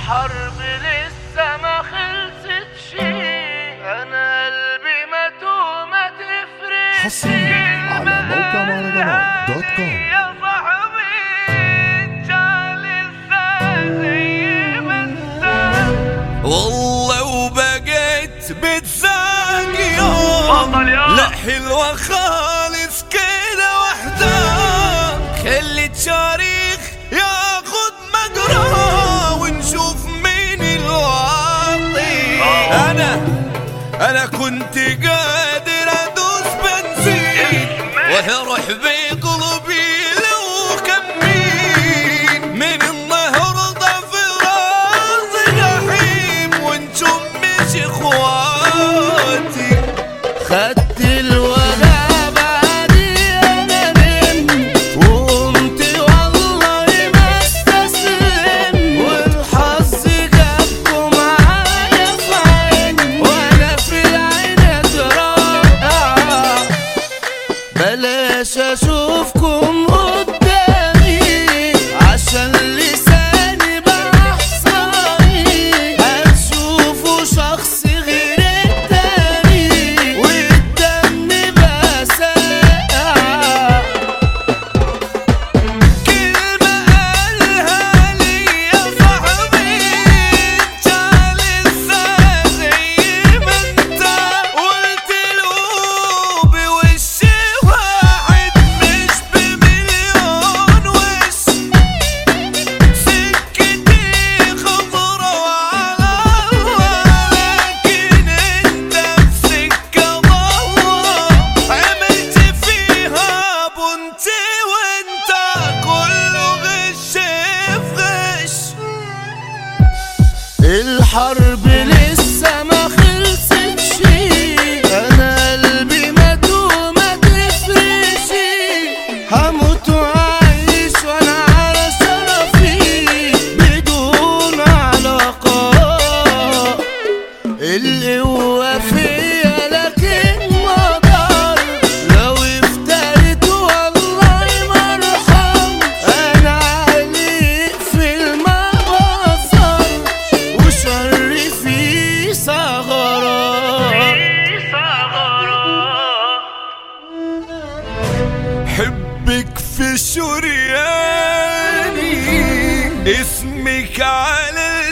الحرب لسه ما خلصت شي انا قلبي مات وما تفرق حصرياً على موقع مهرجانات دوت كوم. يا صاحبي انت لسه زي ما انت والله وبقيت بتزاق يوم بطل يا لا حلوة خالص كده وحدة خلي التاريخ ياخد مجرى ونشوف مين الواطي انا انا كنت قادر ادوس بنزين واروح بقلبي لو كمين من النهارده في راسي جحيم وانتم مش اخواتي خدت الوجع بعدي انا نمت وقمت والله ما استسلم والحظ جابكم معايا في عين وانا في العين اترقع بلاش اشوفكم قدامي عشان لساني بقى حصاني هتشوفوا شخص غير التاني والدم بقى ساقع كلمة قالها لي يا صاحبي انت لسه زي ما انت قلت له بوش واحد مش بمليون وش سكتي خضرة وعلى الله لكن انت بسكة ضوء عملت فيها بنت وانت كله غش في غش الحرب لسه ما خلصتش انا قلبي مات وما تفرقش هموت وعايش وانا على شرفي بدون علاقة القوة فيا لكن ما اقدر لو افتريت والله ما ارحم انا علي في المقصر وشري في ثغرات حبك في شرياني اسمك على